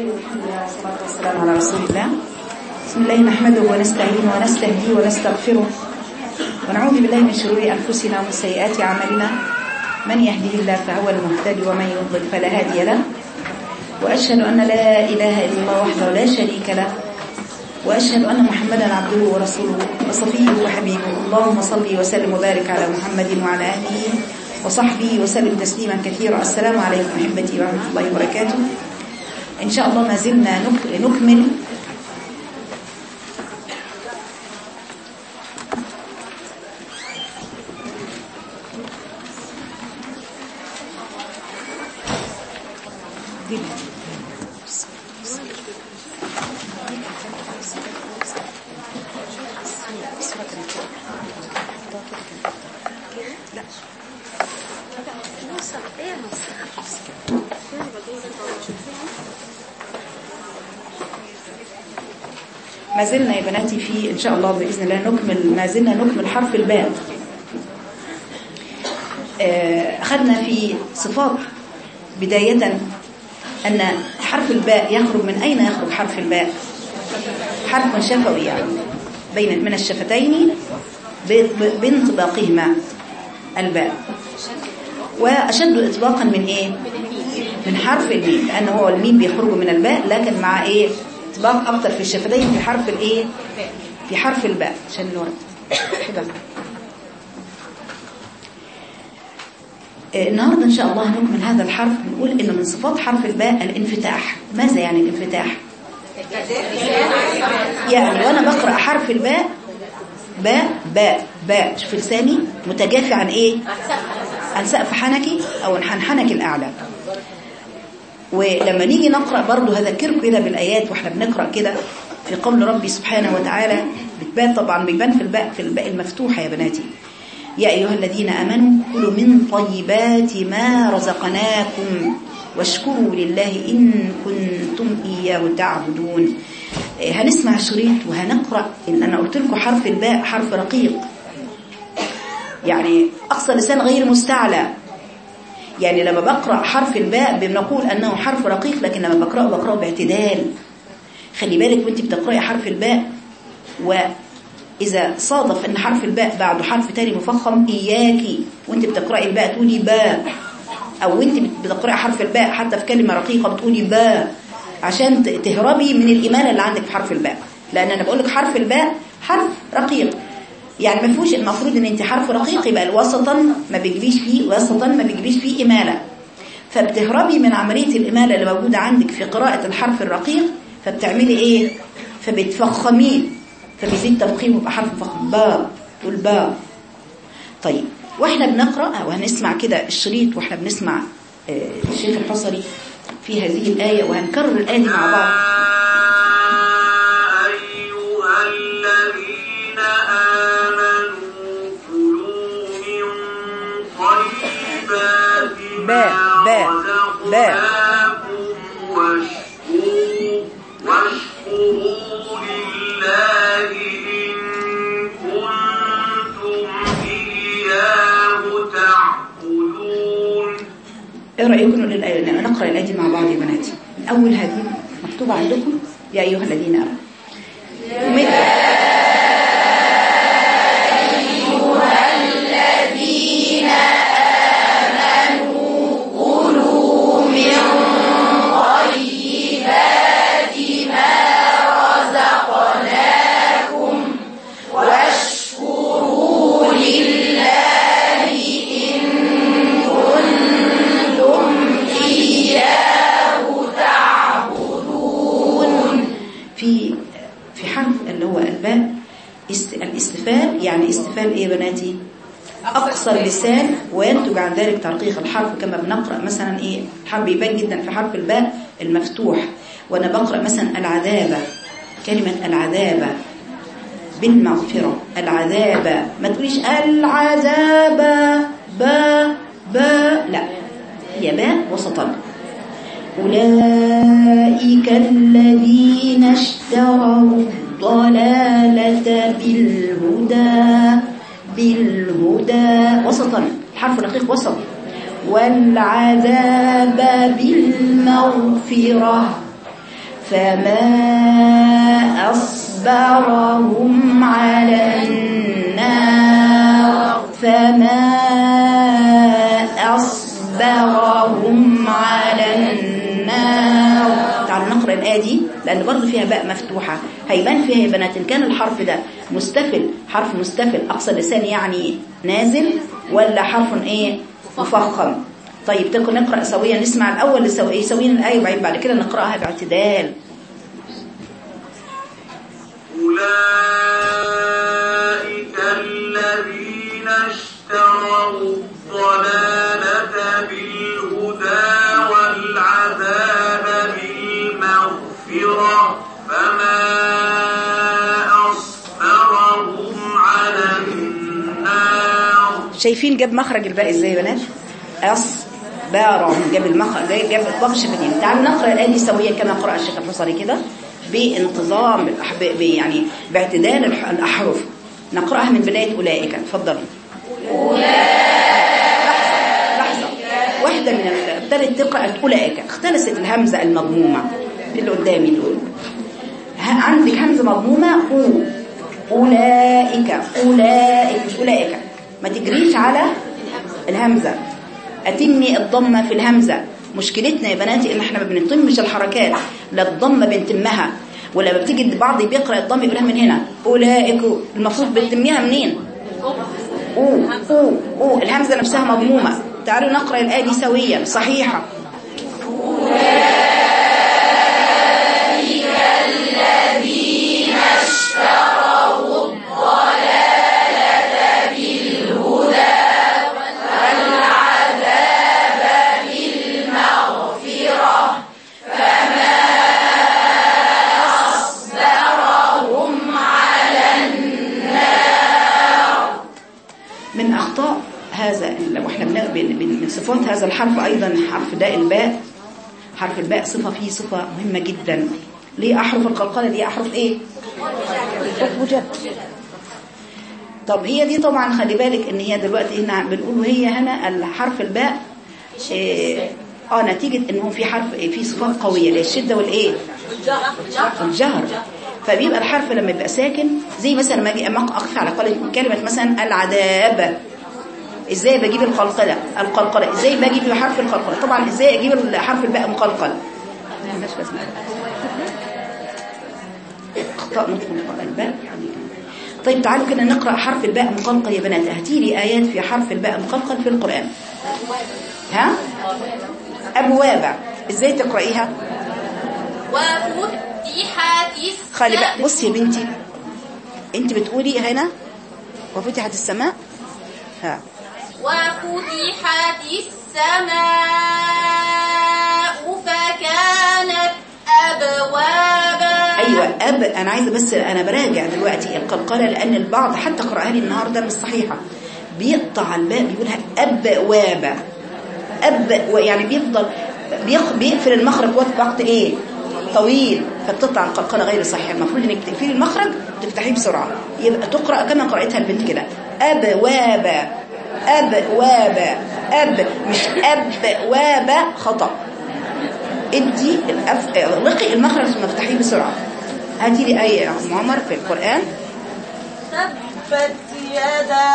والصلاة والسلام على رسول الله بسم الله نحمده ونستعينه ونستهديه ونستغفره ونعوذ بالله من شرور أنفسنا ومن سيئات أعمالنا من يهده الله فهو المهتدي ومن يضلل فلا هادي له وأشهد أن لا إله إلا الله وحده لا شريك له وأشهد أن محمدا عبده ورسوله وصفيه وحبيبه اللهم صل وسلم وبارك على محمد وعلى آله وصحبه وسلم تسليما كثيرا السلام عليكم أحبتي ورحمة الله وبركاته إن شاء الله ما زلنا نك- نكمل ما زلنا يا بناتي في إن شاء الله بإذن الله نكمل ما زلنا نكمل حرف الباء آه، أخذنا في صفات بداية أن حرف الباء يخرج من أين يخرج حرف الباء حرف شفوي يعني بين من الشفتين ب- ب- بانطباقهما الباء وأشد إطلاقا من إيه من حرف الميم لأن هو الميم بيخرج من الباء لكن مع إيه إطلاق أكتر في الشفتين في حرف الإيه في حرف الباء عشان الورد كده آه، النهاردة إن شاء الله نكمل هذا الحرف نقول إن من صفات حرف الباء الانفتاح ماذا يعني الانفتاح يعني وأنا بقرأ حرف الباء باء باء باء شوف لساني متجافي عن إيه عن سقف حنكي أو عن حنكي الأعلى ولما نيجي نقرأ برضو هذكركم كده بالآيات واحنا بنقرأ كده في قول ربي سبحانه وتعالى بتبان طبعا بيبان في الباء في الباء المفتوحة يا بناتي يا أيها الذين آمنوا كلوا من طيبات ما رزقناكم واشكروا لله إن كنتم إياه تعبدون آه، هنسمع الشريط وهنقرأ إن أنا قلت لكم حرف الباء حرف رقيق يعني أقصى لسان غير مستعلى يعني لما بقرأ حرف الباء بنقول أنه حرف رقيق لكن لما بقرأه بقرأه باعتدال خلي بالك وانت بتقرأي حرف الباء وإذا صادف أن حرف الباء بعده حرف تاني مفخم إياكي وانت بتقرأي الباء تقولي باء أو وانت بتقرأي حرف الباء حتى في كلمة رقيقة بتقولي باء عشان ت- تهربي من الإيمان اللي عندك في حرف الباء لأن أنا بقول لك حرف الباء حرف رقيق يعني ما فيهوش المفروض ان انت حرف رقيق يبقى الوسطا ما بيجيبيش فيه وسطا ما بيجيبيش فيه إمالة فبتهربي من عملية الإمالة اللي موجودة عندك في قراءة الحرف الرقيق فبتعملي ايه فبتفخميه فبيزيد تفخيم يبقى حرف فخم با تقول با طيب واحنا بنقرأ وهنسمع كده الشريط واحنا بنسمع آه، الشيخ الحصري في هذه الآية وهنكرر الآية دي مع بعض أيها الذين آمنوا كلوا من طيبات باء، باء، ما باء. رزقناكم واشكروا واشكروا لله إن كنتم إياه تعبدون ايه رأيكم نقول الآية نقرأ الآية دي مع بعض يا بناتي من أول هذه مكتوبة عندكم يا أيها الذين آمنوا ومن- في في حرف اللي هو الباء است- الاستفال يعني استفال ايه يا بناتي اقصى اللسان وينتج عن ذلك ترقيق الحرف كما بنقرا مثلا ايه الحرف بيبان جدا في حرف الباء المفتوح وانا بقرا مثلا العذابه كلمه العذابه بالمغفره العذابه ما تقوليش العذابه با با لا هي باء وسطا أولئك الذين اشتروا الضلالة بالهدى بالهدى وسطا حرف رقيق وسط والعذاب بالمغفرة فما أصبرهم على النار فما أصبرهم على النار تعالوا نقرأ الآية دي لأن برضه فيها باء مفتوحة هيبان فيها يا بنات إن كان الحرف ده مستفل حرف مستفل أقصى اللسان يعني نازل ولا حرف إيه مفخم طيب تكون نقرأ سويا نسمع الأول سويا سويا الآية وبعدين بعد كده نقرأها باعتدال أولئك الذين اشتروا الضلالة بالهدى والعذاب بالمغفرة فما أصبرهم على النار شايفين جاب مخرج الباء ازاي يا بنات أصبرهم جاب المخرج جاب جاب إطلاق شفتين تعالوا نقرأ الآية دي سويا كما قرأ الشيخ الحصري كده بانتظام الأح- ب- ب- يعني باعتدال الح- الأحرف نقرأها من بداية أولئك اتفضلوا لحظة واحدة من ال- ابتدت تقرأ أولئك اختلست الهمزة المضمومة اللي قدامي دول ه- عندك همزة مضمومة أو أولئك أولئك مش أولئك ما تجريش على الهمزة أتمي الضمة في الهمزة مشكلتنا يا بناتي إن احنا ما بنتمش الحركات لا الضمة بنتمها ولما بتيجي البعض بيقرأ الضم يقولها من هنا أولئك المفروض بنتميها منين أو أو أو الهمزة نفسها مضمومة تعالوا نقرأ الآية دي سويا صحيحة من أخطاء هذا لو احنا بن- بن- بن- من صفات هذا الحرف أيضا حرف داء الباء حرف الباء صفة فيه صفة مهمة جدا ليه أحرف القلقلة دي أحرف إيه؟ حروف جد طب هي دي طبعا خلي بالك ان هي دلوقتي هنا بنقول هي هنا الحرف الباء إيه، اه نتيجة انه في حرف في صفات قوية اللي هي الشدة والايه الجهر فبيبقى الحرف لما يبقى ساكن زي مثلا لما اجي أما اقف على قل- كلمة مثلا العذاب ازاي بجيب القلقلة القلقلة ازاي بجيب حرف القلقلة طبعا ازاي اجيب حرف الباء مقلقل مش بس اخطاء نطق الباء طيب تعالوا كده نقرأ حرف الباء مقلقل يا بنات هاتي لي آيات في حرف الباء مقلقل في القرآن ها أبواب ازاي تقرأيها وفتحت السماء خلي بقى بصي يا بنتي انت بتقولي هنا وفتحت السماء ها وفتحت السماء فكانت أبوابا ايوه اب انا عايزه بس انا براجع دلوقتي القلقله لان البعض حتى قراها لي النهارده مش صحيحه بيقطع الباء بيقولها ابواب اب يعني بيفضل بيق- بيقفل المخرج وقت وقت ايه طويل فبتطلع القلقله غير صحيحه المفروض انك تقفلي المخرج وتفتحيه بسرعه يبقى تقرا كما قراتها البنت كده ابواب ابواب اب مش ابواب خطا ادي الأف... اغلقي المخرج ثم افتحيه بسرعه هاتي لي ايه يا ام عمر في القران تبت يدا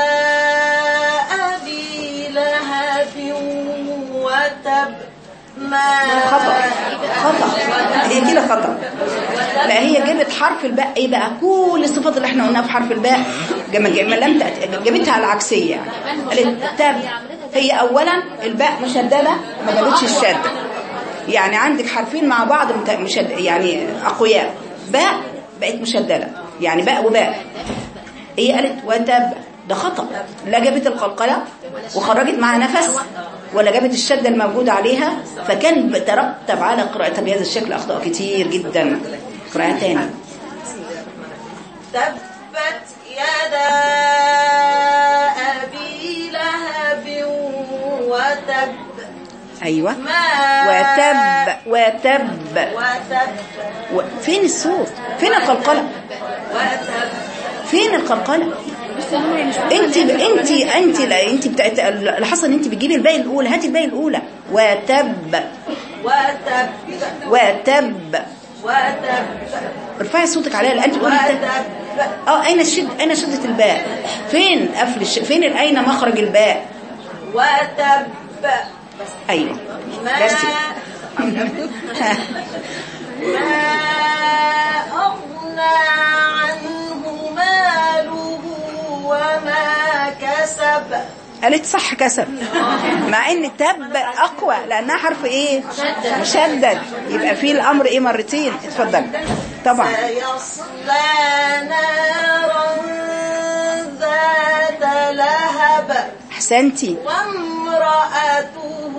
أبي لهب وتب ما خطا خطا هي كده خطا لا هي جابت حرف الباء ايه بقى كل الصفات اللي احنا قلناها في حرف الباء جم- جم- لم تأت- جابتها على العكسيه يعني قالت تب هي اولا الباء مشدده ما جابتش الشده يعني عندك حرفين مع بعض مت- مشد يعني اقوياء باء بقت مشدده يعني باء وباء هي قالت وتب ده خطأ لا جابت القلقلة وخرجت معها نفس ولا جابت الشدة الموجودة عليها فكان ترتب على قراءتها بهذا الشكل أخطاء كتير جدا قراءة تاني تبت يدا أبي لهب وتب أيوة ما وتب وتب وتب و... فين الصوت فين القلقلة وتب فين القلقلة انت انت انت لا انت بتاعت اللي حصل ان انت بتجيبي الباقي الاولى هاتي الباقي الاولى وتب وتب وتب وتب ارفعي صوتك عليها لان تقولي الت- وتب اه اين الشد اين شدة الباء فين قفل الش... فين اين مخرج الباء وتب ايوه ما بس ما أغنى عنه ماله وما كسب قالت صح كسب مع ان تب اقوى لانها حرف ايه مشدد يبقى في الامر ايه مرتين اتفضل طبعا سيصلى نارا ذات لهب احسنتي وامرأته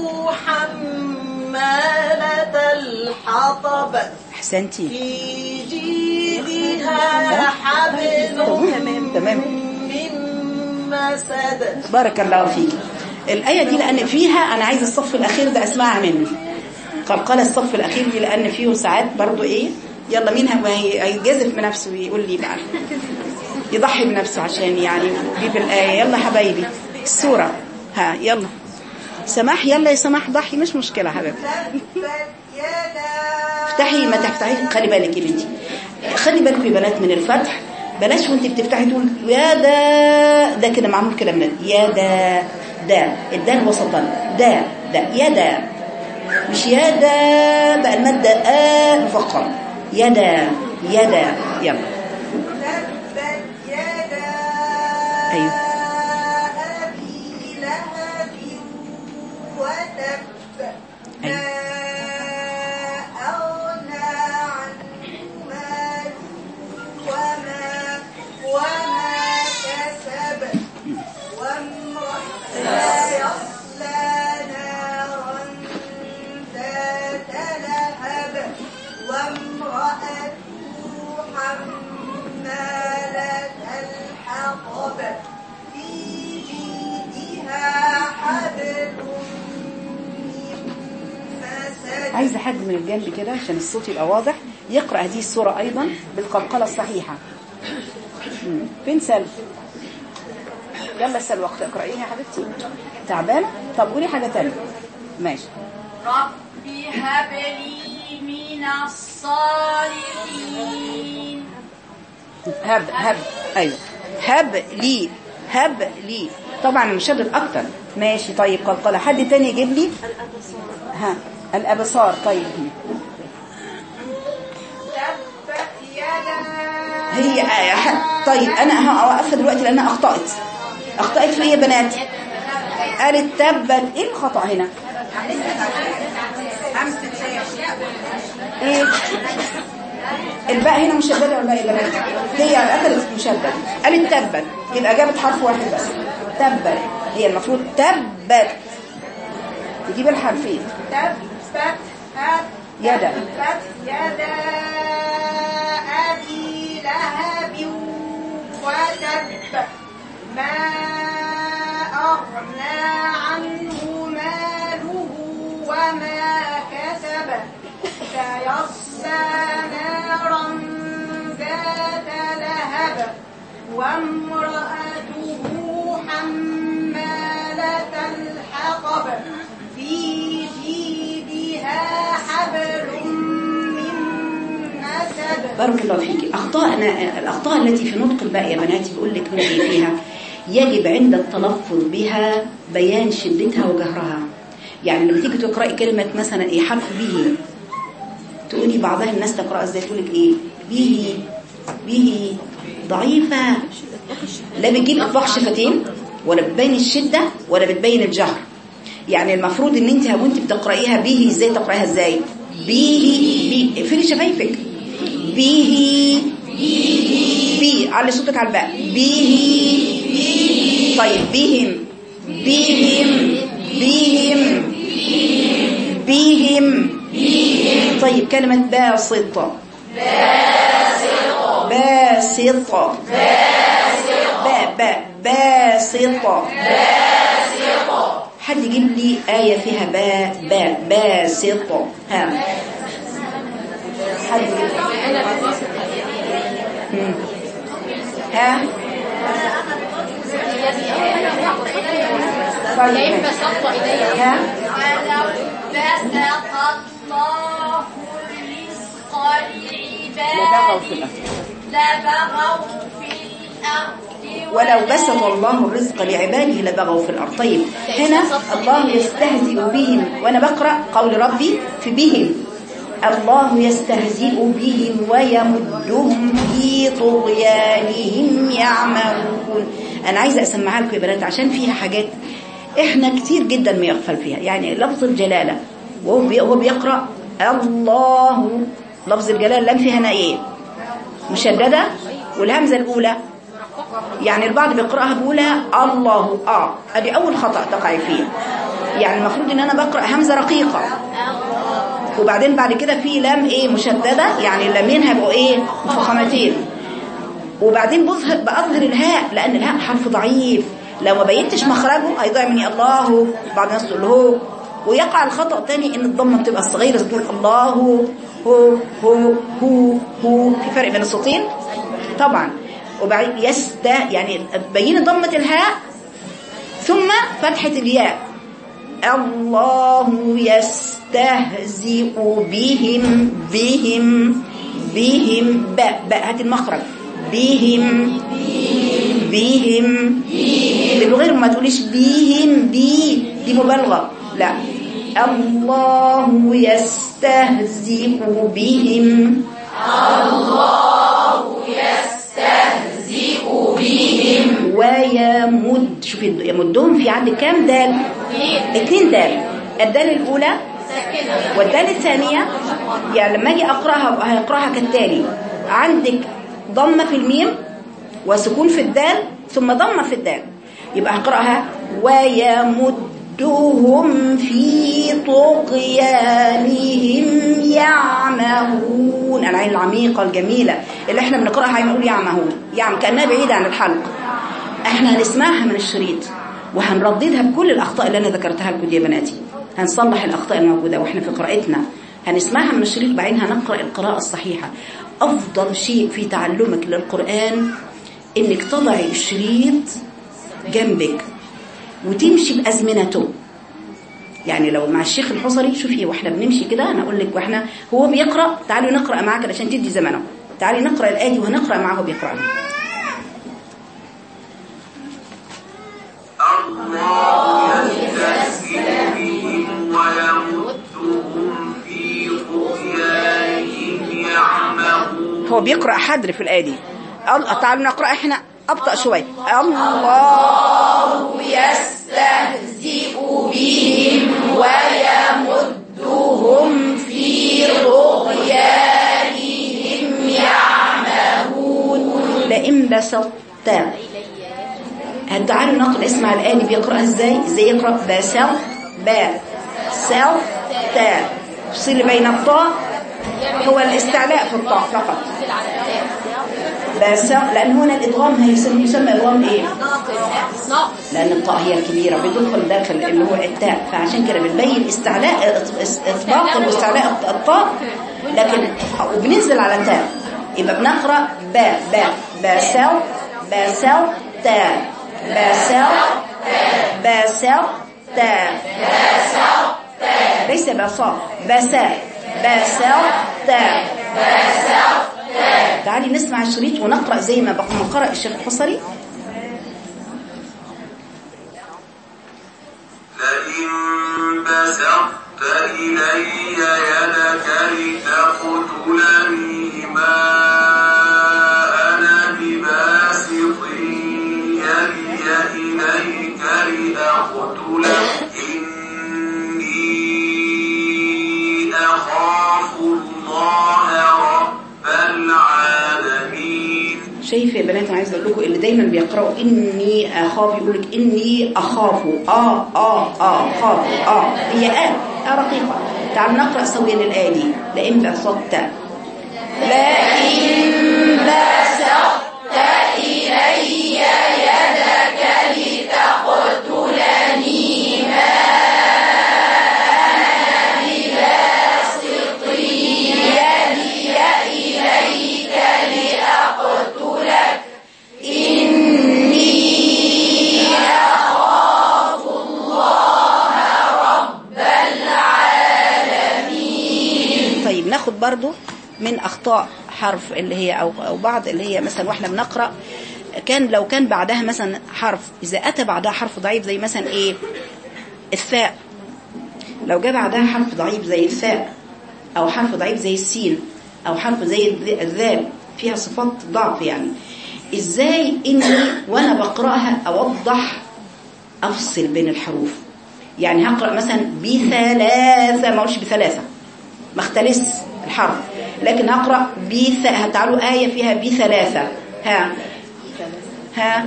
حمالة الحطب احسنتي في جيدها حبل تمام تمام من مسد بارك الله فيك الآية دي لأن فيها أنا عايز الصف الأخير ده أسمعها منه قال قال الصف الأخير دي لأن فيه ساعات برضو إيه يلا مين هو هي- هيجازف بنفسه ويقول لي بقى يضحي بنفسه عشان يعني يجيب الآية يلا حبايبي السورة ها يلا سماح يلا يا سماح ضحي مش مشكلة يا حبيبي تبت يدا افتحي ما تفتحي خلي بالك يا بنتي خلي بالك يا بنات من الفتح بلاش وانت بتفتحي تقول يا دا ده كده معمول كده من يا دا دا الدال وسطا دا دا يا دا مش يا دا بقى المادة آ مفخم يا دا يا دا يلا تبت يدا أيوه. أبي لهب وتب ما أغنى عنه ماله وما وما كسب وامرأة يصلى نارا ذات لهب وامرأته حمالة الحطب في جيدها حبل من مسد عايزة حد من الجنب كده عشان الصوت يبقى واضح يقرأ هذه السورة أيضا بالقلقلة الصحيحة مم. فين سلوى يلا سلوى اختي اقرأيها يا حبيبتي تعبانة طب قولي حاجة تانية ماشي رب هب لي من الصالحين هب هب ايوه هب لي هب لي طبعا المشدد اكتر ماشي طيب قلقلة حد تاني يجيب لي ها الابصار طيب تبت يدا هي آه، ح- طيب انا هوقفها دلوقتي لان أنا اخطأت اخطأت في ايه يا بنات قالت تبت ايه الخطأ هنا ايه الباء هنا مشددة ولا ايه يا بنات هي اخذت مشدد قالت تبت يبقى جابت حرف واحد بس تبت هي المفروض تبت تجيب الحرفين تبت هب يدا تبت يدا أبي لهب وتب ما أغنى عنه ماله وما كسب سيصلى نارا ذات لهب وامرأته حمالة الحطب في جيدها حبل من مسد بارك الله فيك اخطاءنا الاخطاء التي في نطق الباء يا بناتي بقول لك نوعي فيها يجب عند التلفظ بها بيان شدتها وجهرها يعني لما تيجي تقراي كلمه مثلا ايه حرف به تقولي بعضها الناس تقرا ازاي تقول لك ايه به به ضعيفه لا بتجيب اطباق شفتين ولا بتبين الشده ولا بتبين الجهر يعني المفروض ان انت وانت بتقرايها به ازاي تقرايها ازاي به به اقفلي شفايفك به بي علي صوتك على الباء به طيب بهم بهم بهم بهم طيب كلمة باسطة باسطة با با باسطة حد يجيب لي آية فيها با با باسطة ها حد يجيب مم. ها طيب بسط إلي ها ولو بسط الله الرزق عباده لبغوا في الأرض ولو بسط الله الرزق لعباده لبغوا في الأرض طيب هنا الله يستهزئ بهم وأنا بقرأ قول ربي في بهم الله يستهزئ بهم ويمدهم في طغيانهم يعمهون أنا عايزة أسمعها لكم يا بنات عشان فيها حاجات إحنا كتير جدا ما يغفل فيها يعني لفظ الجلالة وهو بي- وهو بيقرأ الله لفظ الجلالة لم فيها هنا إيه مشددة والهمزة الأولى يعني البعض بيقرأها بيقولها الله اه ادي اول خطأ تقع فيه يعني المفروض ان انا بقرأ همزة رقيقة وبعدين بعد كده في لام ايه مشددة يعني اللامين هيبقوا ايه مفخمتين وبعدين بظهر بأظهر الهاء لأن الهاء حرف ضعيف لو ما بينتش مخرجه هيضيع مني الله بعض الناس تقول هو ويقع الخطأ الثاني ان الضمه بتبقى الصغيره تقول الله هو هو هو هو في فرق بين الصوتين طبعا وبعدين يست يعني بين ضمه الهاء ثم فتحه الياء الله يستهزئ بهم بهم بهم باء باء هات المخرج بهم بهم بالغير ما تقوليش بهم بي دي مبالغة لا الله يستهزئ بهم ويمد شوفي يمدهم في عندك كام دال اتنين دال الدال الاولى والدال الثانية يعني لما اجي اقراها هقراها كالتالي عندك ضمة في الميم وسكون في الدال ثم ضمة في الدال يبقى هقراها ويمدهم في طغيانهم يعمهون العين العميقة الجميلة اللي احنا بنقراها هنقول يعمهون يعم كأنها بعيدة عن الحلق احنا هنسمعها من الشريط وهنرددها بكل الأخطاء اللي أنا ذكرتها لكم دي يا بناتي هنصلح الأخطاء الموجودة وإحنا في قراءتنا هنسمعها من الشريط بعدين هنقرأ القراءة الصحيحة أفضل شيء في تعلمك للقرآن إنك تضعي الشريط جنبك وتمشي بأزمنته يعني لو مع الشيخ الحصري شوفي واحنا بنمشي كده انا اقول لك واحنا هو بيقرا تعالوا نقرا معاك عشان تدي زمنه تعالي نقرا الايه دي وهنقرا معاه وهو بيقراها الله يستهزئ بهم ويمدهم في طغيانهم يعمهون هو بيقرا حدر في الايه دي الله تعالوا نقرا احنا ابطا شويه الله يستهزئ بهم ويمدهم في طغيانهم يعمهون لئن بسطت تعالوا نقرا اسمع الايه دي بيقراها ازاي ازاي يقرا بسط با سو تا فصل بين الطاء هو الاستعلاء في الطاء فقط بس لان هنا الادغام هيسمى يسمى ادغام ايه لان الطاء هي الكبيره بتدخل داخل اللي هو التاء فعشان كده بنبين استعلاء اطباق واستعلاء الطاء لكن وبننزل على التاء يبقى بنقرا با با باسو باسو تا باسو باسو تا ليس باسا باسا باسا تا تعالي نسمع الشريط ونقرأ زي ما بق- ما قرأ الشيخ الحصري لئن بسطت إلي يدك لتقتلني ما أنا بباسط يدي إليك لأقتلك إني أخاف الله رب العالمين شايفه يا بنات انا عايزه اقول لكم اللي دايما بيقراوا اني اخاف يقول لك اني اخاف اه اه اه خاف اه هي اه اه رقيقه تعال نقرا سويا الايه دي لئن بسطت لئن بسطت الي يدك لتقتلني ما طيب ناخد برضو من أخطاء حرف اللي هي أو, أو بعض اللي هي مثلا واحنا بنقرأ كان لو كان بعدها مثلا حرف إذا أتى بعدها حرف ضعيف زي مثلا إيه الثاء لو جاء بعدها حرف ضعيف زي الثاء أو حرف ضعيف زي السين أو حرف زي الذ- الذال فيها صفات ضعف يعني إزاي إني وأنا بقرأها أوضح أفصل بين الحروف يعني هقرأ مثلا بثلاثة ما أقولش بثلاثة ما اختلس الحرف لكن هقرأ بث هتعالوا آية فيها بثلاثة ها ها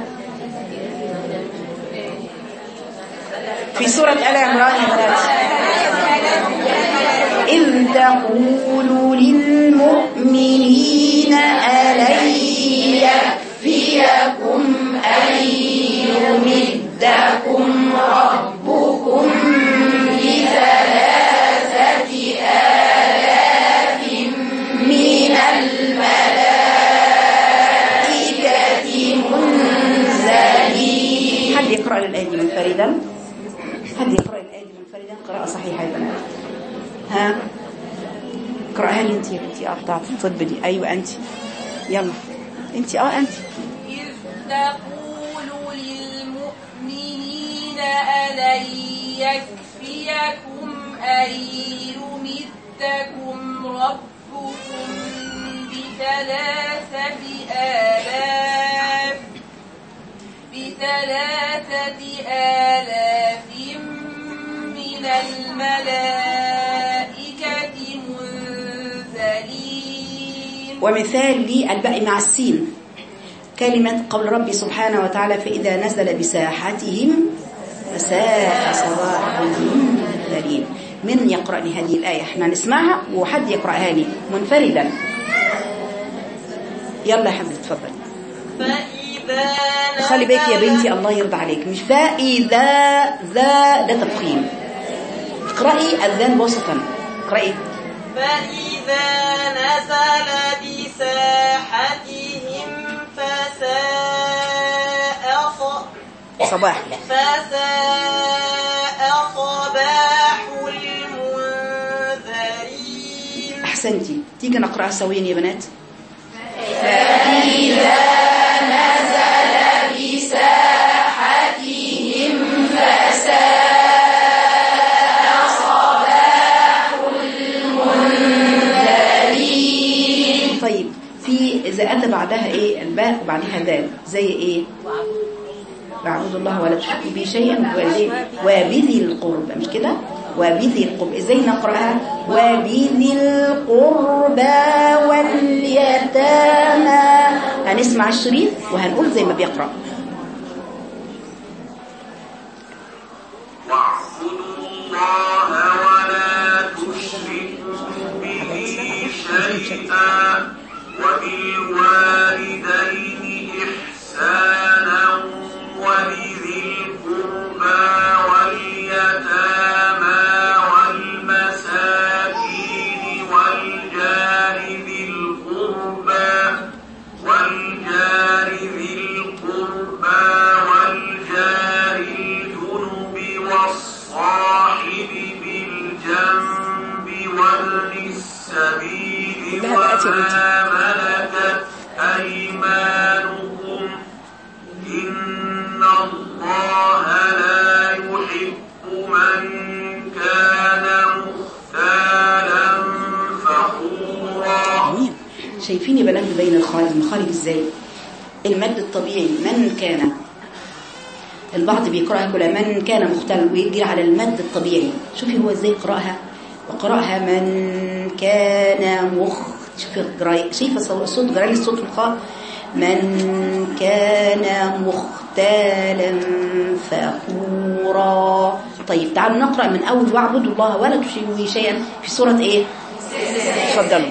في سورة آل عمران يا بنات إذ تقول للمؤمنين ألن يكفيكم أن يمدكم ربكم بثلاثة آلاف من الملائكة منزلين حد يقرأ الآية دي منفردا حد يقرأ الآية دي منفردا قراءة صحيحة يا بنات ها اقرأها لي انت يا بنتي اه بتاعت الطب دي ايوه انت يلا انت اه انت إذ تقول للمؤمنين ألن يكفيكم أن يمدكم ربكم بثلاثة آلاف بثلاثة آلاف من الملائكة منزلين ومثال لي الباقي مع السين كلمة قول ربي سبحانه وتعالى فإذا نزل بساحتهم فساء صباح المنذرين من يقرأ لي هذه الآية احنا نسمعها وحد يقرأها لي منفردا يلا يا حبيبي اتفضل فإذا خلي بالك يا نزل- بنتي الله يرضى عليك مش فإذا ذا ده تفخيم اقرأي الذان وسطا اقرأي فإذا نزل بساحتهم فساء ص- صباح فساء صباح المنذرين أحسنتي تيجي نقرأها سويا يا بنات طيب في إذا أتى بعدها إيه الباء وبعدها دال زي إيه واعبدوا الله ولا تشركوا به شيئا وبالوالدين وبذي القربى مش كده وبذي القربى ازاي نقراها وبذي القربى واليتامى هنسمع الشريط وهنقول زي ما بيقرأ واعبدوا الله ولا تشركوا به شيئا وبالوالدين إحسانا وبذي القربى واليتامى والمساكين والجار ذي القربى والجار ذي القربى والجار الجنب والصاحب بالجنب وابن السبيل كلها بقت يا بنتي. وما ملكت أيمانكم إن الله لا يحب من كان مختالا فخورا جميل شايفين يا بنات بين الخارج المخارج ازاي المد الطبيعي من كان البعض بيقراها كلها من كان مختل ويجري على المد الطبيعي شوفي هو ازاي يقراها وقراها من كان مخ شوفي جراي شايفه صو- الصوت جراي الصوت في الخاء من كان مختالا فخورا طيب تعالوا نقرا من اول واعبدوا الله ولا تشركوا به شيئا في سوره ايه اتفضلوا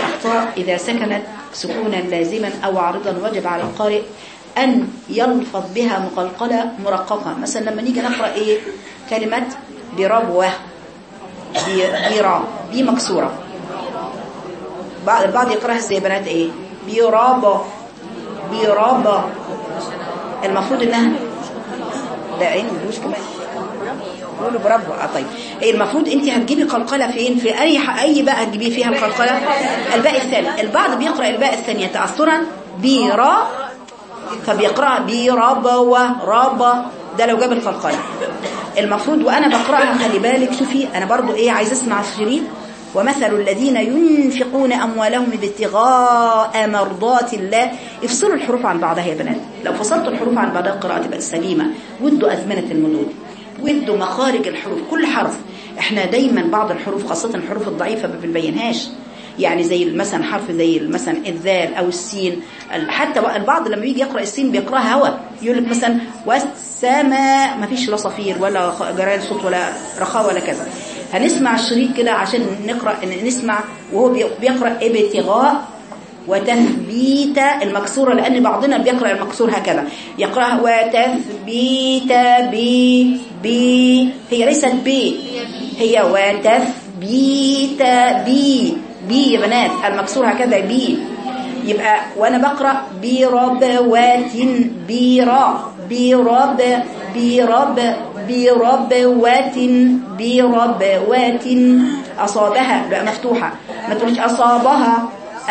أخطاء إذا سكنت سكونا لازما أو عارضا وجب على القارئ أن يلفظ بها مقلقلة مرققة مثلا لما نيجي نقرأ إيه كلمة بربوة بي- بيرا بي مكسورة بعض البعض يقرأها زي بنات إيه بيرابا بيرابا المفروض إنها لا عين ملوش كمان قولوا برافو اه طيب إيه المفروض انت هتجيبي قلقله فين في اي ح- اي بقى هتجيبي فيها القلقله الباء الثاني البعض بيقرا الباء الثانيه تاثرا بيرا فبيقرأ برابا ورابا ده لو جاب القلقلة المفروض وأنا بقرأها خلي بالك شوفي أنا برضو إيه عايز أسمع الشريط ومثل الذين ينفقون أموالهم ابتغاء مرضات الله افصلوا الحروف عن بعضها يا بنات لو فصلتوا الحروف عن بعضها القراءة تبقى سليمة وادوا أزمنة المدود وادوا مخارج الحروف كل حرف احنا دايما بعض الحروف خاصة الحروف الضعيفة ما بنبينهاش يعني زي مثلا حرف زي مثلا الذال او السين حتى البعض لما بيجي يقرا السين بيقراها هوا يقول لك مثلا والسماء ما فيش لا صفير ولا جريان صوت ولا رخاء ولا كذا هنسمع الشريط كده عشان نقرا نسمع وهو بيقرا ابتغاء وتثبيت المكسورة لأن بعضنا بيقرأ المكسور هكذا يقرأها وتثبيت بي بي هي ليست بي هي وتثبيت بي بي يا بنات المكسور هكذا بي يبقى وانا بقرا بربوات بيرا برب برب بربوات بربوات اصابها بقى مفتوحه ما تقولش اصابها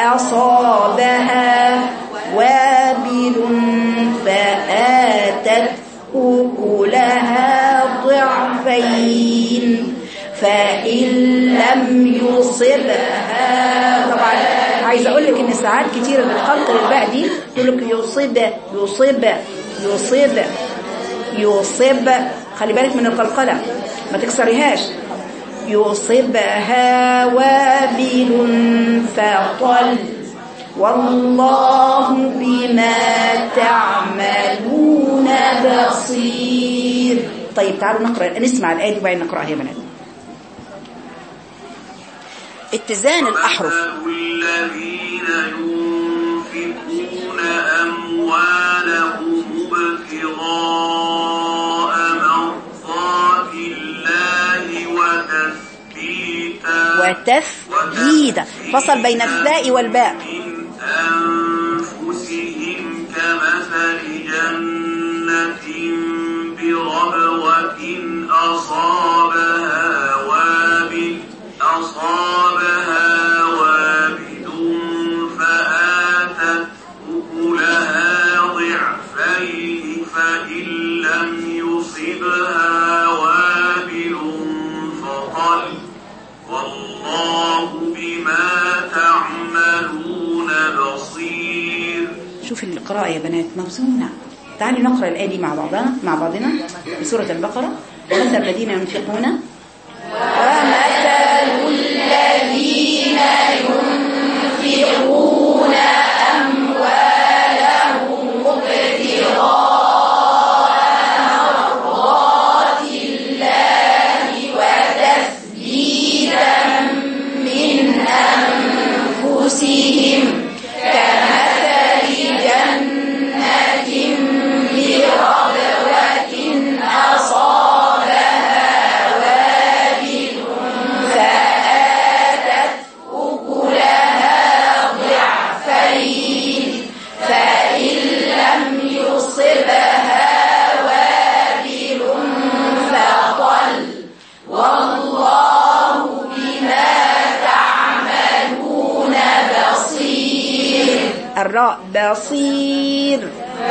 اصابها وابل فاتت أكلها ضعفين فإن لم يصبها طبعا عايز اقول لك ان ساعات كتير بتخلط الباء دي تقول لك يصيب يصيب يصيب يصيب خلي بالك من القلقله ما تكسريهاش يصيبها وابل فطل والله بما تعملون بصير طيب تعالوا نقرا نسمع الايه دي وبعدين نقراها يا بنات اتزان الأحرف الذين ينفقون أموالهم ابتغاء مرضات الله وتثبيتا وتثبيتا فصل بين الثاء والباء من أنفسهم كمثل جنة بربوة أصابها وابل أصابها وابل فآتت أكلها ضعفين فإن لم يصبها وابل فطل والله بما تعملون بصير شوف القراءة يا بنات موزونة تعالوا نقرأ الآية دي مع بعضنا مع بعضنا في سورة البقرة ومثل الذين ينفقون ومثل الذين ينفقون أموالهم ابتغاء مرضات الله وتثبيتا من أنفسهم كمثل جنة بربوة أصابها وابل فآتت أكلها ضعفين فإن لم يصبها وابل فطل والله بما تعملون بصير الراء بصير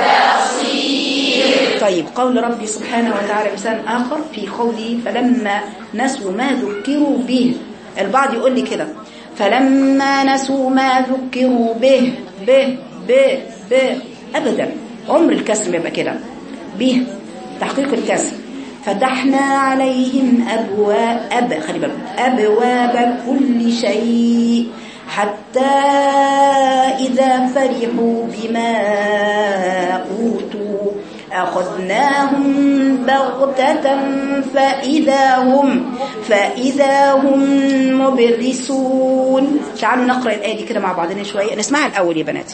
بصير طيب قول ربي سبحانه وتعالى مثال آخر في قوله فلما نسوا ما ذكروا به البعض يقول لي كده فلما نسوا ما ذكروا به به به به أبدا عمر الكسر بيبقى كده به تحقيق الكسر فتحنا عليهم أبواب أب خلي بالك أبواب كل شيء حتى إذا فرحوا بما أوتوا أخذناهم بغتة فإذا هم فإذا هم مبلسون تعالوا نقرأ الآية دي كده مع بعضنا شوية نسمعها الأول يا بنات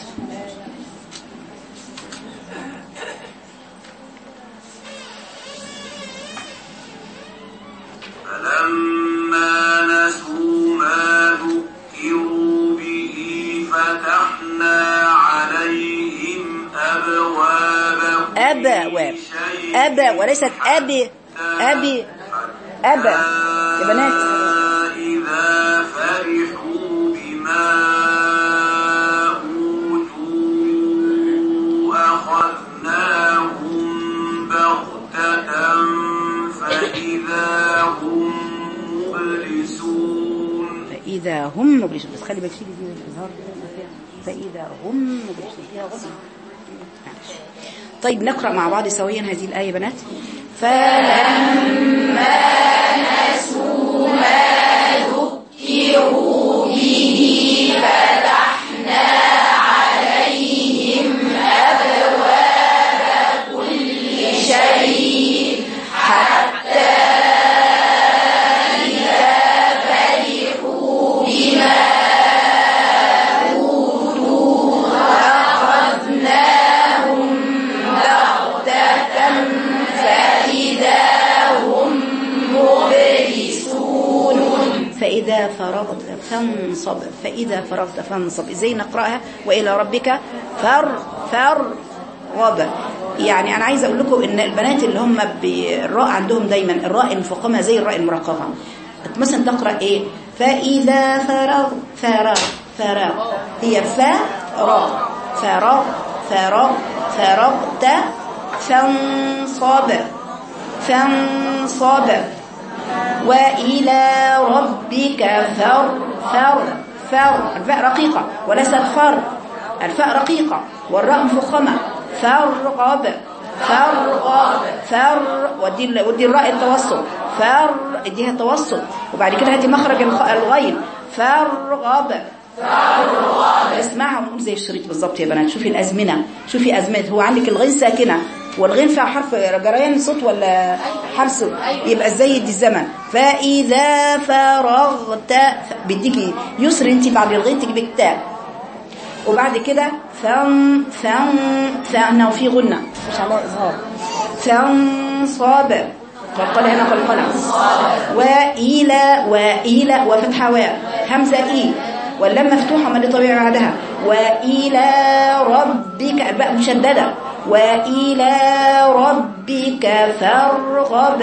فلما نسوا ما ذكروا به فتحنا عليهم أبواب كل أبا واب شيء أبا وليست أبي أبي أبا يا بنات إذا فرحوا بما أوتوا أخذناهم بغتة فإذا هم مبلسون فإذا هم مبلسون بس خلي بالك شيلي دي الإظهار فإذا هم مبلسون فيها غصب معلش. طيب نقرأ مع بعض سويا هذه الآية يا بنات فلما فإذا فرغت فانصب فإذا فرغت فانصب ازاي نقرأها وإلى ربك فر فر غب يعني أنا عايزة أقول لكم إن البنات اللي هم بالراء عندهم دايما الراء المفخمة زي الراء المرققة مثلا تقرأ إيه فإذا فرغ فرغ فرغ هي فرغ فرغ فرغ فرغت فانصب فانصب وإلى ربك فر فر فر الفاء رقيقة وليست فر الفاء رقيقة والراء مفخمة فرغب فرغب فر ودي ال- ودي الراء التوسط فر اديها التوسط وبعد كده هاتي مخرج الخ- الغين فرغب اسمعها ونقول زي الشريط بالظبط يا بنات شوفي الازمنه شوفي ازمنه هو عندك الغين ساكنه والغين فيها حرف جريان صوت ولا حرف صوت يبقى ازاي دي الزمن فاذا فرغت بديكي يسر انت بعد الغين تجيبي التاء وبعد كده فن فن فن وفي غنة مش على إظهار فانصاب قلقلة هنا قلقلة وإلى وإلى وفتحة واء همزة إي واللام مفتوحة ما اللي طبيعي بعدها وإلى ربك الباء مشددة وإلى ربك فارغب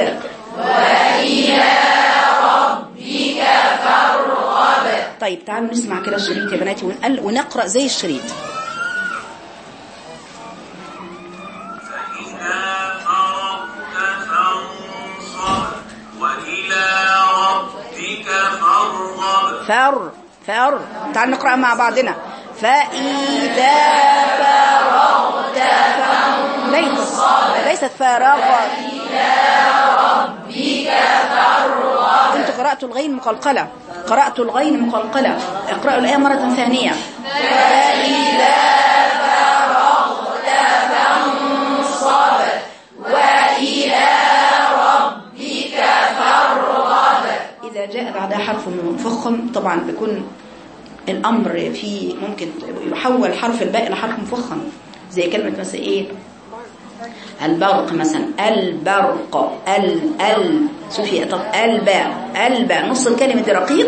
طيب تعالوا نسمع كده الشريط يا بناتي ونقل ونقرأ زي الشريط فإذا فرغت فانصب وإلى ربك فارغب فر فر تعال نقرأ مع بعضنا فإذا فرغت فر- ليست ليست فرغ كنت قرأت الغين مقلقلة قرأت الغين مقلقلة اقرأوا الآية مرة ثانية إذا جاء بعدها حرف مفخم طبعا بيكون الأمر فيه ممكن يحول حرف الباء إلى حرف مفخم زي كلمة مثلا إيه البرق مثلا البرق ال ال شوفي طب الباء الباء نص الكلمة دي رقيق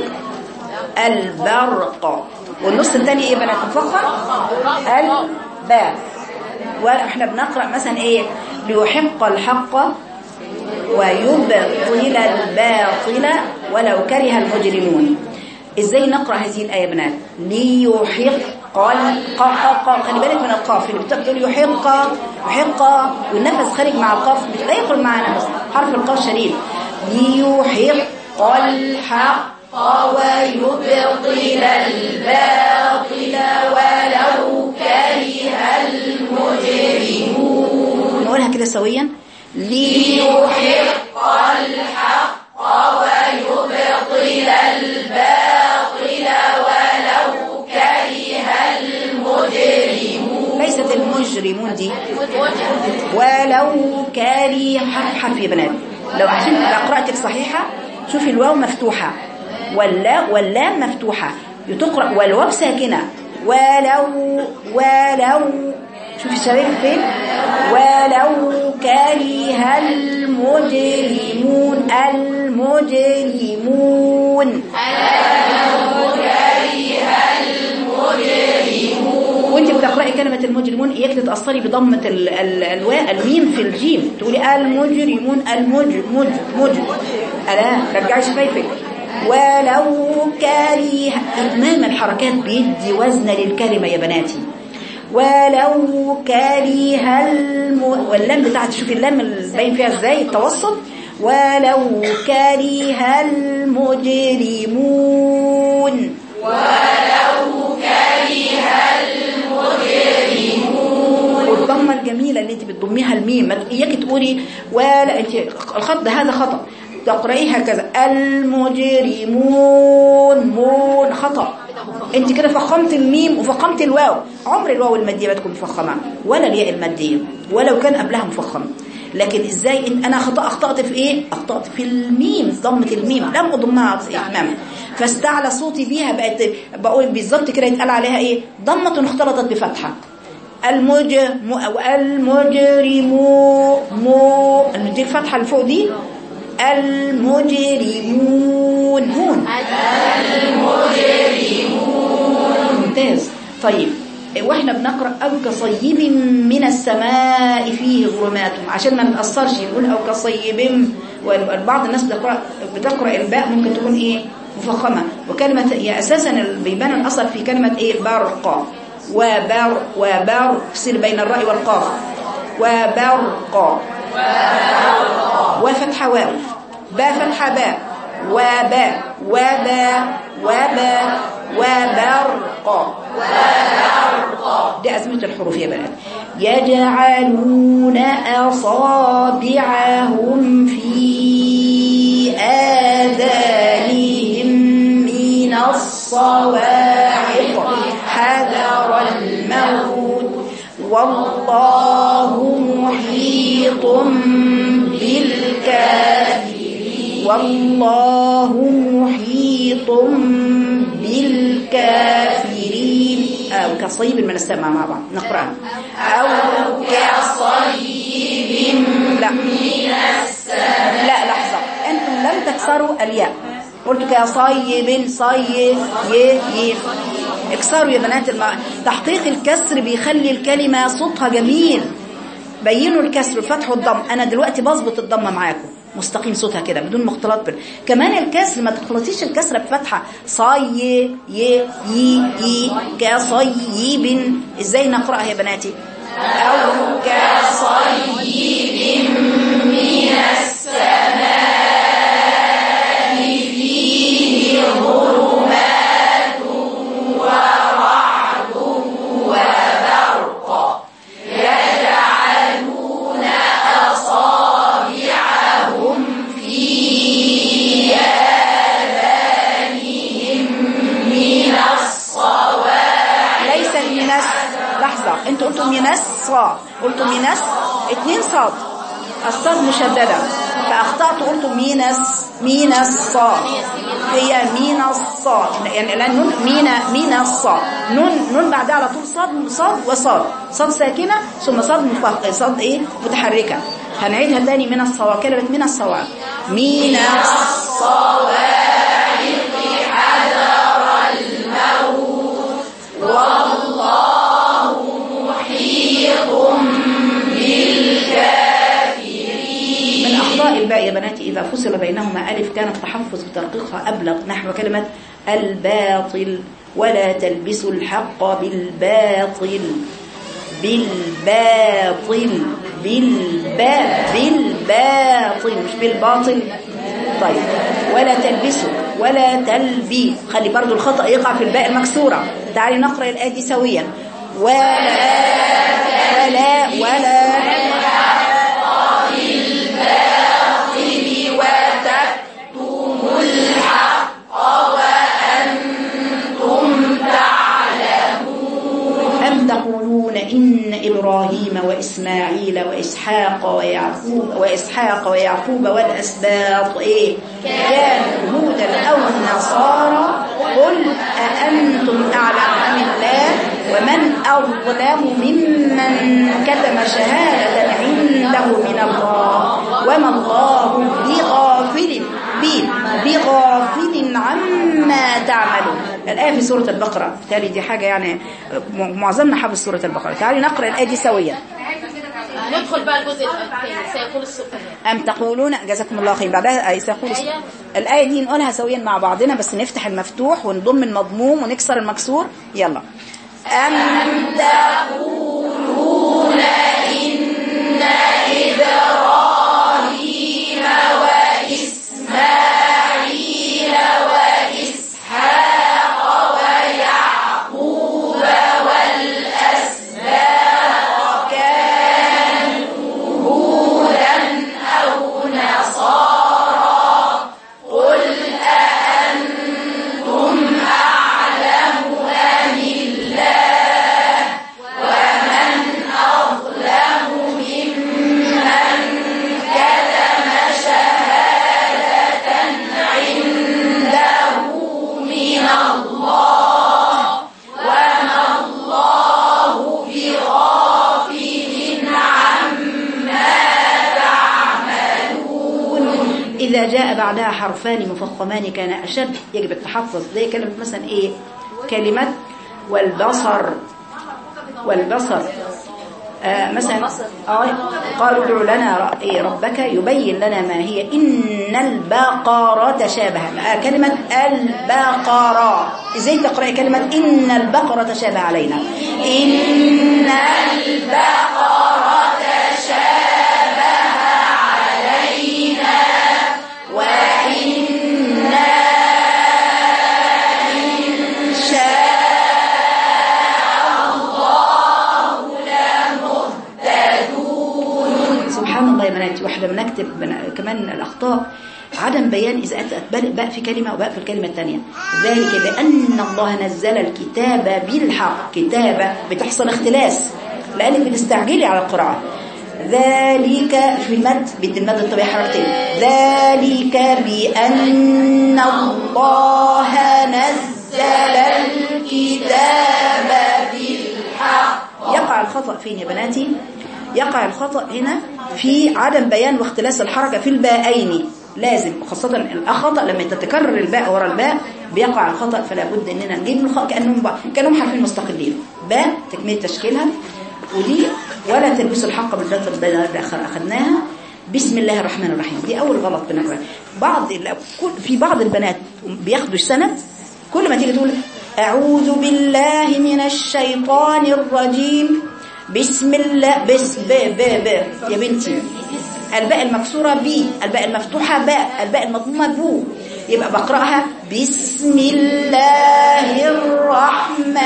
البرق والنص الثاني ايه بنات مفخم الباء واحنا بنقرأ مثلا ايه ليحق الحق ويبطل الباطل ولو كره المجرمون ازاي نقرأ هذه الآية يا بنات ليحق القاف خلي بالك من القاف اللي بتقول يحق يحق والنفس خارج مع القاف مش لا يخرج مع نفس حرف القاف شديد ليحق الحق ويبطل الباطل ولو كره المجرمون نقولها كده سويا ليحق ليست المج المجرمون دي ولو كاره حرف حرف يا بنات لو عشان تبقى قراءتك صحيحة شوفي الواو مفتوحة واللا واللام مفتوحة تقرأ والواو ساكنة ولو ولو شوفي الشباب فين ولو كره المجرمون المجرمون وانت بتقراي كلمه المجرمون اياك تتاثري بضمه ال ال الواء الميم في الجيم تقولي المجرمون المج مج مج الا رجعي شفايفك ولو كره اتمام الحركات بيدي وزن للكلمه يا بناتي ولو كره الم... واللام بتاعت شوفي اللام اللي باين فيها ازاي التوسط ولو كره المجرمون والضمه الجميله اللي انت بتضميها الميم ما ت- اياكي تقولي ولا انت الخط ده هذا خطا تقرايه هكذا المجرمون مون خطا انت كده فخمت الميم وفخمت الواو عمر الواو الماديه ما تكون مفخمه ولا الياء الماديه ولو كان قبلها مفخم لكن ازاي إن انا خطا اخطات في ايه اخطات في الميم ضمه الميم لم اضمها تماما فاستعلى صوتي بيها بقت بقول بالظبط كده يتقال عليها ايه ضمه اختلطت بفتحه المج م- المجرمو مو دي الفتحه اللي فوق دي المجرمون هون ممتاز طيب واحنا بنقرا او كصيب من السماء فيه ظلمات عشان ما نتاثرش نقول او كصيب وبعض الناس بتقرا بتقرا الباء ممكن تكون ايه مفخمه وكلمه هي اساسا اللي بيبان الاثر في كلمه ايه برق وبر وبر فصل بين الراء والقاف وبرق وفتحه واو با فتحه باء وباء وباء وباء وبرق دي أزمة الحروف يا بنات يجعلون أصابعهم في آذانهم من الصواعق حذر الموت والله محيط بالكافرين والله محيط بالكافرين أو كصيب من السماء مع بعض نقرأ أو كصيب لا من السماء لا لحظة أنتم لم تكسروا الياء قلت كصيب صيب ي ي اكسروا يا بنات الم... تحقيق الكسر بيخلي الكلمة صوتها جميل بينوا الكسر والفتح والضم انا دلوقتي بظبط الضمه معاكم مستقيم صوتها كده بدون مختلط بال... كمان الكسر ما تخلطيش الكسره بفتحه صي ي ي ي كصيب ازاي نقراها يا بناتي او كصيب من السماء فيه ظلمات ورعد وبرق يجعلون أصابعهم في آذانهم من الصواعق ليس المنس لحظة انتوا قلتوا منس صاد قلتوا منس اتنين صاد الصاد مشددة فأخطأت قلتوا مينس مينس صاد هي مين الصاد يعني الآن نون مينا مينا الصاد نون نون بعدها على طول صاد صاد وصاد صاد ساكنة ثم صاد مفخ صاد ايه متحركة هنعيدها تاني من الصواعق كلمة من الصواعق مين الصواعق حذر الموت والله محيط بالكافرين من أخطاء الباء يا بناتي إذا فصل بينهما ألف كان التحفظ بترقيقها أبلغ نحو كلمة الباطل ولا تلبسوا الحق بالباطل بالباطل بالباء بالباطل مش بالباطل طيب ولا تلبسوا ولا تلبي خلي برضو الخطأ يقع في الباء المكسورة تعالي نقرأ الآية دي سويا ولا ولا ولا وتكتموا الحق وأنتم تعلمون أم تقولون إن إبراهيم وإسماعيل وإسحاق ويعقوب وإسحاق ويعقوب والأسباط إيه كانوا هودا أو نصارى قل أأنتم أعلم أم الله ومن أظلم ممن كتم شهادة عنده من الله وما الله بغافل بي- بغافل عما تعملون الآية في سورة البقرة بالتالي دي حاجة يعني م- معظمنا حافظ سورة البقرة تعالي نقرأ الآية دي سويا ندخل بقى الجزء الثاني سيقول السفهاء أم تقولون جزاكم الله خير بعدها آية سيقول الآية دي نقولها سويا مع بعضنا بس نفتح المفتوح ونضم المضموم ونكسر المكسور يلا أم تقولون إن إبراهيم وإسماعيل وإسحاق ويعقوب والأسباط كانوا هودا أو نصارى قل أأنتم أعلم أم الله ومن أظلم ممن كتم شهادة عنده من الله وما الله بغافل عما تعملون إذا جاء بعدها حرفان مفخمان كان أشد يجب التحفظ زي كلمة مثلا إيه كلمة والبصر والبصر آه مثلا آه قالوا ادع لنا ر- إيه ربك يبين لنا ما هي إن البقرة تشابه آه كلمة البقرة إزاي تقرأي كلمة إن البقرة تشابه علينا إن البقرة تشابه علينا وإنا إن شاء سبحان الله يا بناتي واحنا بنكتب بن... كمان الاخطاء عدم بيان اذا اتت باء باء في كلمه وباء في الكلمه الثانيه ذلك بان الله نزل الكتاب بالحق كتابه بتحصل اختلاس لانك بتستعجلي على القراءه ذلك في المد بدي المد الطبيعي حركتين ذلك بان الله نزل الكتاب بالحق يقع الخطأ فين يا بناتي يقع الخطأ هنا في عدم بيان واختلاس الحركة في الباءين لازم وخاصة الخطأ لما تتكرر الباء ورا الباء بيقع الخطأ فلا بد اننا نجيب الخطأ كأنهم كأنهم حرفين مستقلين باء تكميل تشكيلها ودي ولا تلبسوا الحق بالباطل اللي اخذناها بسم الله الرحمن الرحيم دي اول غلط بنقرا بعض ال- كل- في بعض البنات بياخدوا السند كل ما تيجي تقول اعوذ بالله من الشيطان الرجيم بسم الله بس ب ب ب يا بنتي الباء المكسورة بي الباء المفتوحة باء الباء المضمومة بو يبقى بقرأها بسم الله الرحمن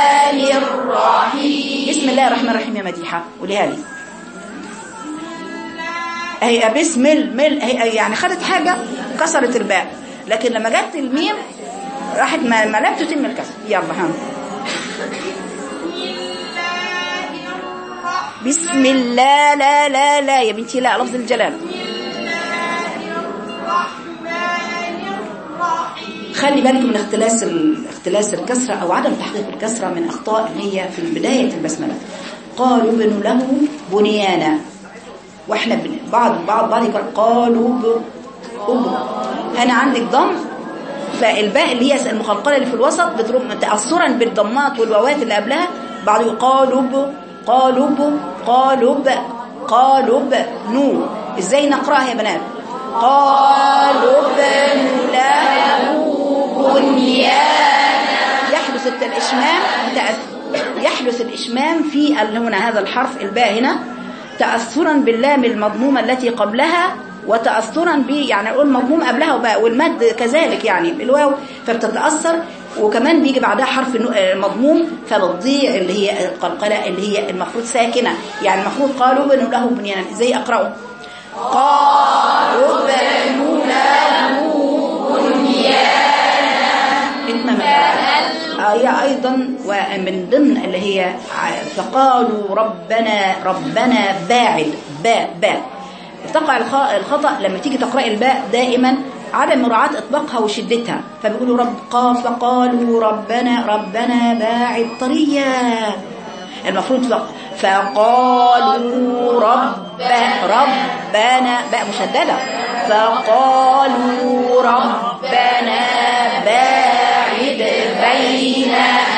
الرحيم بسم الله الرحمن الرحيم يا مديحة قوليها لي هي بسم المل هي يعني خدت حاجة كسرت الباء لكن لما جت الميم راحت ما ما لم تتم الكسر يلا ها بسم الله لا لا لا يا بنتي لا لفظ الجلال خلي بالك من اختلاس ال- اختلاس الكسرة أو عدم تحقيق الكسرة من أخطاء اللي هي في بداية البسملة قالوا بنوا له بنيانا واحنا بن... بعض بعض بعض يقول قالوا ب... أب. هنا عندك ضم فالباء اللي هي المخلقله اللي في الوسط بتضرب تاثرا بالضمات والواوات اللي قبلها بعض يقول قالوا ب... قالوا ب... قالوا ب... قالوا ب... نو ازاي نقراها يا بنات قالوا بنوا له بنيانا يحدث الاشمام تأث- يحدث الاشمام في ال- هنا هذا الحرف الباء هنا تأثرا باللام المضمومة التي قبلها وتأثرا ب يعني أقول مضموم قبلها وباء والمد كذلك يعني الواو فبتتأثر وكمان بيجي بعدها حرف النو- آه، مضموم فبتضيع اللي هي القلقلة اللي هي المفروض ساكنة يعني المفروض قالوا بنوا له بنيانا ازاي أقرأه قالوا بنوا له بنيانا اتمام القراءة آية أيضا ومن ضمن اللي هي ع- فقالوا ربنا ربنا باعد باء باء تقع الخ- الخطأ لما تيجي تقرأ الباء دائما عدم مراعاة إطلاقها وشدتها فبيقولوا رب قاف فقالوا ربنا ربنا باعد طريا المفروض فق- فقالوا رب ربنا باء مشددة فقالوا ربنا باعد بين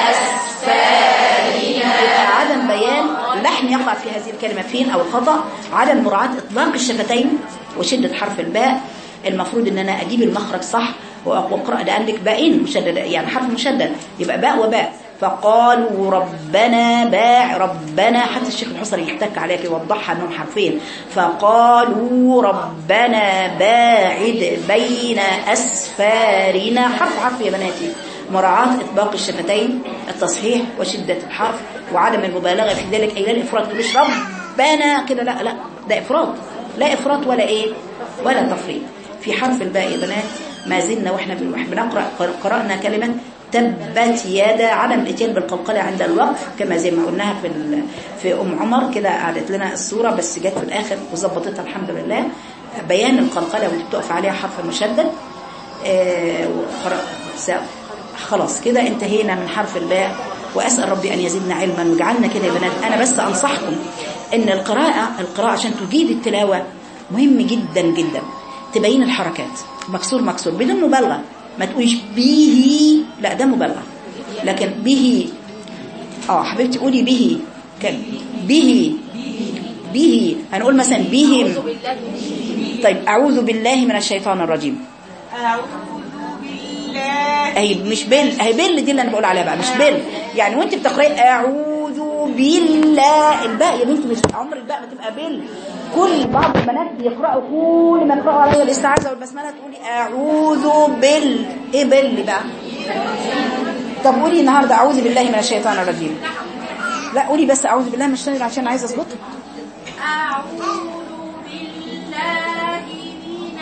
أسفارنا عدم بيان لحن يقع في هذه الكلمة فين أو الخطأ عدم مراعاة إطلاق الشفتين وشدة حرف الباء المفروض ان انا اجيب المخرج صح واقرا ده عندك باءين مشدد يعني حرف مشدد يبقى باء وباء فقالوا ربنا باع ربنا حتى الشيخ الحصري يحتك عليك يوضحها انهم حرفين فقالوا ربنا باعد بين اسفارنا حرف حرف يا بناتي مراعاة إطباق الشفتين التصحيح وشدة الحرف وعدم المبالغة في ذلك أي لا الإفراط مش ربنا كده لا لا ده إفراط لا إفراط ولا إيه ولا تفريط في حرف الباء يا بنات ما زلنا وإحنا بن- وإحنا بنقرأ قر- قرأنا كلمة تبت يدا عدم الاتيان بالقلقلة عند الوقف كما زي ما قلناها في ال- في أم عمر كده قعدت لنا الصورة بس جت في الآخر وظبطتها الحمد لله بيان القلقلة واللي بتقف عليها حرف مشدد آه، وقرأ س- خلاص كده انتهينا من حرف الباء وأسأل ربي أن يزيدنا علما ويجعلنا كده يا بنات أنا بس أنصحكم إن القراءة القراءة عشان تجيد التلاوة مهم جدا جدا تبين الحركات مكسور مكسور بدون مبالغة ما تقوليش به لا ده مبالغة لكن به اه حبيبتي قولي به كان به به هنقول مثلا بهم طيب أعوذ بالله من الشيطان الرجيم أعوذ بالله اهي مش بال اهي بال دي اللي انا بقول عليها بقى مش بال يعني وانت بتقراي اعوذ بالله الباء يا بنتي مش عمر الباء ما تبقى بال كل بعض البنات بيقراوا كل ما يقراوا عليها الاستعاذه والبسمله تقولي اعوذ بال ايه بال بقى طب قولي النهارده اعوذ بالله من الشيطان الرجيم لا قولي بس اعوذ بالله من الشيطان عشان عايزه اظبطها أعوذ بالله من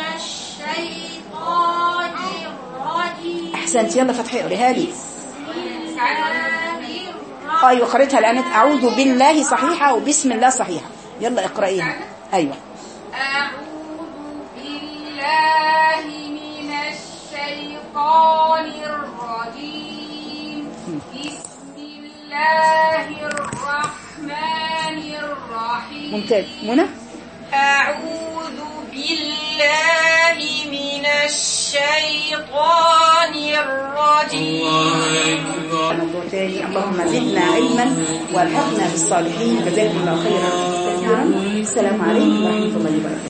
الشيطان الرجيم احسنت يلا فتحي قوليها لي بسم الله الرحمن ايوه قريتها لان اعوذ بالله صحيحه وبسم الله صحيحه يلا اقرايها ايوه أعوذ بالله من الشيطان الرجيم بسم الله الرحمن الرحيم ممتاز منى أعوذ بالله من الشيطان الرجيم موضوع تاني اللهم زدنا علما والحقنا بالصالحين جزاكم الله خيرا كثيرا السلام عليكم ورحمه الله وبركاته